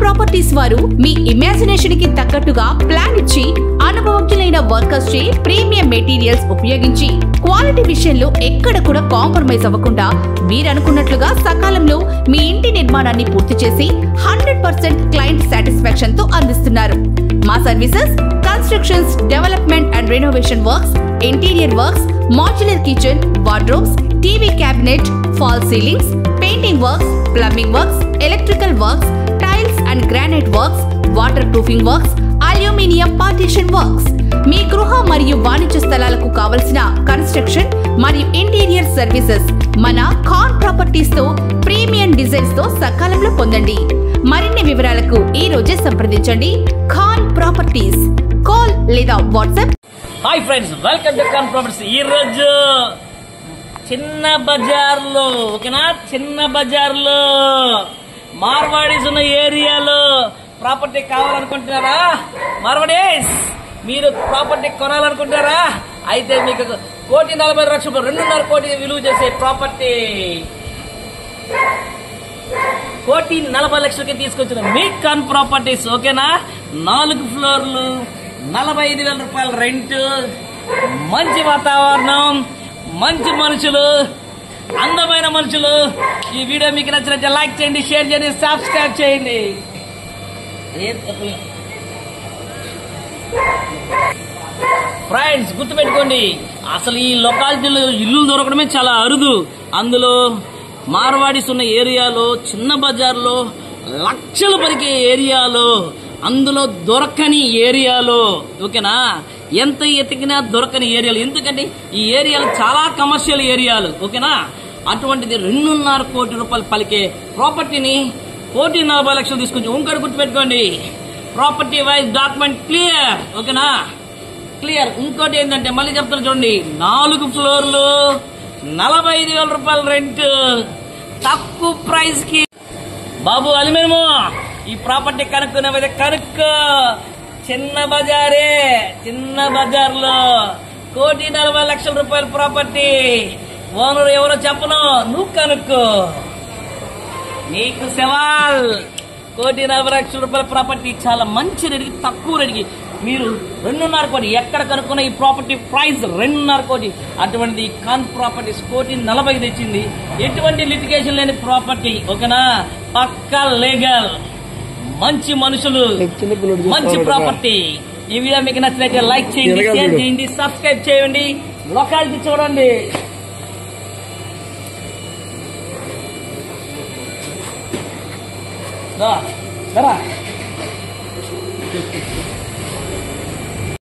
Properties వారు మీ imagination కి తగ్గట్టుగా ప్లాన్ ఇచ్చి అనుభవజ్ఞులైన వర్కర్స్ చే ప్రీమియం మెటీరియల్స్ ఉపయోగించి క్వాలిటీ విషయంలో ఎక్కడ కూడా కాంప్రమైజ్ అవ్వకుండా మీరనుకున్నట్లుగా సకాలంలో మీ ఇంటి నిర్మాణాన్ని పూర్తి చేసి హండ్రెడ్ పర్సెంట్ క్లయింట్ సాటిస్ఫాక్షన్ తో అందిస్తున్నారు మా services constructions development and renovation works interior works modular kitchen wardrobes TV cabinet fall ceilings painting works plumbing works electrical works tiles and granite works water proofing works aluminium partition works మీ గృహ మరియు వాణిజ్య స్థలాలకు కావలసిన construction మరియు interior services మన Khan properties తో premium designs తో సకాలంలో పొందండి మరిన్ని వివరాలకు ఈ రోజే సంప్రదించండి ఖాన్ ప్రాపర్టీస్ కాల్ లేదా WhatsApp hi friends welcome to Khan properties ఈ రోజు చిన్న బజార్లో ఓకేనా చిన్న బజార్లో మార్వాడీస్ ఉన్న ఏరియాలో ప్రాపర్టీ కావాలనుకుంటున్నారా మార్వాడీస్ మీరు ప్రాపర్టీ కొనాలనుకుంటున్నారా అయితే మీకు కోటి నలభై లక్షల రూపాయలు, రెండున్నర కోటి విలువ చేసే ప్రాపర్టీ కోటి నలభై లక్షలకి తీసుకొచ్చిన మీ కాన్ ప్రాపర్టీస్ ఓకేనా నాలుగు ఫ్లోర్లు నలభై ఐదు వేల రూపాయల రెంట్ మంచి వాతావరణం మంచి మనుషులు అందమైన మనుషులు ఈ వీడియో మీకు నచ్చినట్లయితే లైక్ చేయండి షేర్ చేయండి సబ్స్క్రైబ్ చేయండి ఫ్రెండ్స్ గుర్తుపెట్టుకోండి అసలు ఈ లొకాలిటీలో ఇల్లు దొరకడమే చాలా అరుదు అందులో మార్వాడీస్ ఉన్న ఏరియాలో చిన్న బజార్లో లక్షలు పలికే ఏరియాలో అందులో దొరకని ఏరియాలో ఓకేనా ఎంత ఎతికినా దొరకని ఏరియాలు ఎందుకంటే ఈ ఏరియాలు చాలా కమర్షియల్ ఏరియాలు ఓకేనా అటువంటిది రెండున్నర కోటి రూపాయలు పలికే ప్రాపర్టీని కోటి నలభై లక్షలు తీసుకొచ్చి ఇంకోటి గుర్తుపెట్టుకోండి ప్రాపర్టీ వైజ్ డాక్యుమెంట్ క్లియర్ ఓకేనా క్లియర్ ఇంకోటి ఏంటంటే మళ్ళీ చెప్తాను చూడండి నాలుగు ఫ్లోర్లు నలభై ఐదు వేల రూపాయల రెంట్ తక్కువ ప్రైస్ కి బాబు అలిమేమో ఈ ప్రాపర్టీ కనుక్కునేవైతే కనుక్కో చిన్న బజారే చిన్న బజార్లో కోటి నలభై లక్షల రూపాయల ప్రాపర్టీ ఓనర్ ఎవరో చెప్పను నువ్వు కనుక్కో నీకు సవాల్ కోటి నలభై లక్షల రూపాయల ప్రాపర్టీ చాలా మంచి రేటుకి తక్కువ రేటుకి మీరు రెండున్నర కోటి ఎక్కడ కనుక్కున్న ఈ ప్రాపర్టీ ప్రైస్ రెండున్నర కోటి అటువంటి కాన్ ప్రాపర్టీస్ కోటి నలభై తెచ్చింది ఎటువంటి లిటిగేషన్ లేని ప్రాపర్టీ ఓకేనా పక్కా లీగల్ మంచి మనుషులు మంచి ప్రాపర్టీ ఈ వీడియో మీకు నచ్చినట్లయితే లైక్ చేయండి షేర్ చేయండి సబ్స్క్రైబ్ చేయండి లొకాలిటీ చూడండి రా, రా.